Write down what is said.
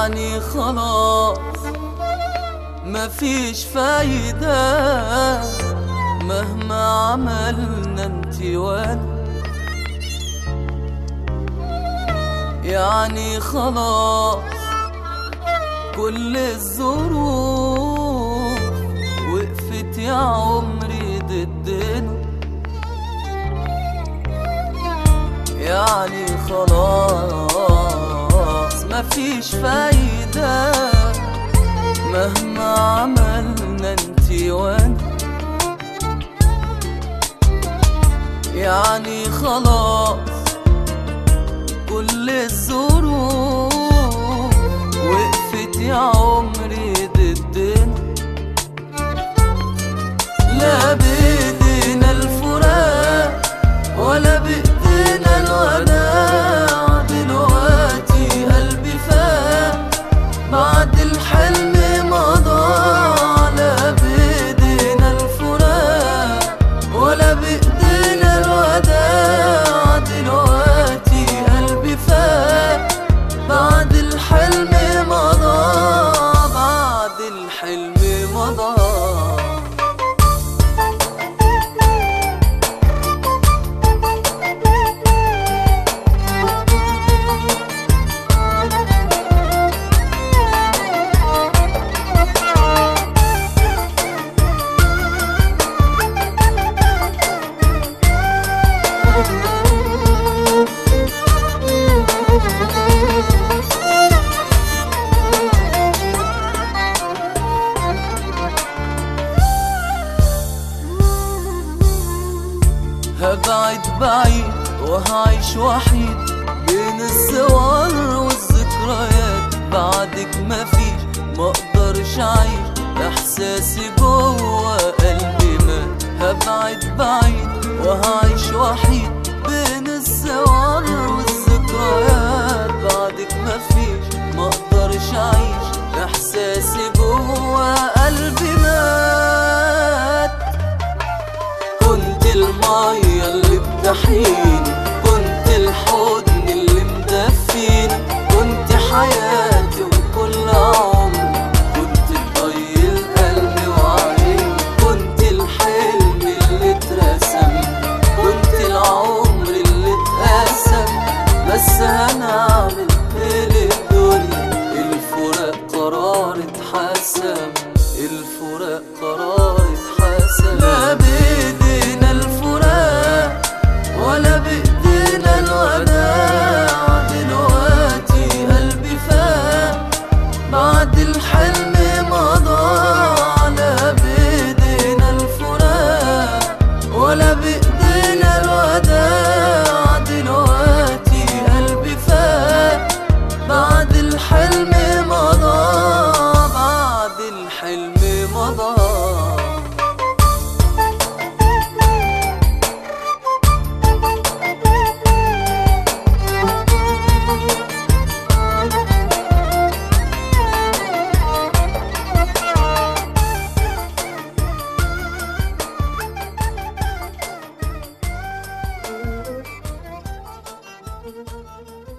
يعني خلاص مفيش فايدة مهما عملنا انت وانا يعني خلاص كل الظروف وقفت يا عمري ضدنا يعني خلاص مفيش فايدة مهما عملنا انتي وانا يعني خلاص كل الظروف وقفت يا عمري ضدنا لا بإيدينا الفراق ولا بإيدينا الوداع دلوقتي قلبي فاق بعد الحلم مضى لا بإيدينا الفراق ولا بإيدينا الوداع دلوقتي قلبي فاق بعد الحلم مضى بعد الحلم مضى هبعد بعيد وهعيش وحيد بين الصور والذكريات بعدك مفيش مقدرش اعيش احساسي جوه قلبي مات هبعد بعيد وهعيش وحيد بين الصور والذكريات بعدك مفيش مقدرش اعيش احساسي جوه قلبي مات كنت المية اللي بتحييني كنت الحضن اللي مدفيني كنت حياتي وكل عمري كنت ضي القلب وعيني كنت الحلم اللي اترسم كنت العمر اللي اتقسم بس هنعمل ايه للدنيا الفراق قرار اتحسم الفراق قرار اتحسم لا بايدينا الفراق ولا بايدينا الوداع دلوقتي قلبي فاق بعد الحلم مضى لا بايدينا الفراق ولا بايدينا الوداع دلوقتي قلبي فاق بعد الحلم مضى بعد الحلم مضى Thank you.